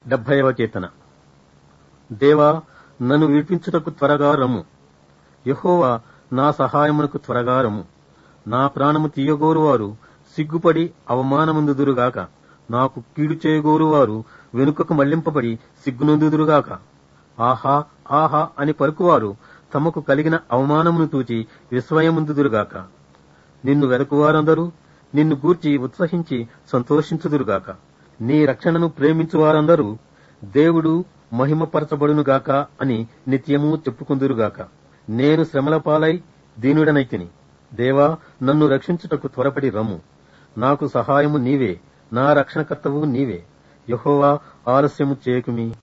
డెబ్బైవ కీర్తన దేవా నన్ను విడిపించుటకు త్వరగా రమ్ము యెహోవా నా సహాయమునకు త్వరగా రమ్ము నా ప్రాణము తీయగోరువారు సిగ్గుపడి అవమానముందుదురుగాక నాకు కీడు చేయగోరువారు వెనుకకు మళ్లింపబడి సిగ్గునొందుదురుగాక ఆహా ఆహా అని పలుకువారు తమకు కలిగిన అవమానమును తూచి విస్మయముందుదురుగాక నిన్ను వెదకువారందరూ నిన్ను గూర్చి ఉత్సహించి సంతోషించుదురుగాక నీ రక్షణను ప్రేమించువారందరూ దేవుడు మహిమపరచబడునుగాక అని నిత్యము చెప్పుకుందురుగాక నేను శ్రమల పాలై దీనుడనైతిని దేవా నన్ను రక్షించుటకు త్వరపడి రమ్ము నాకు సహాయము నీవే నా రక్షణకర్తవు నీవే యెహోవా ఆలస్యము చేయకుమి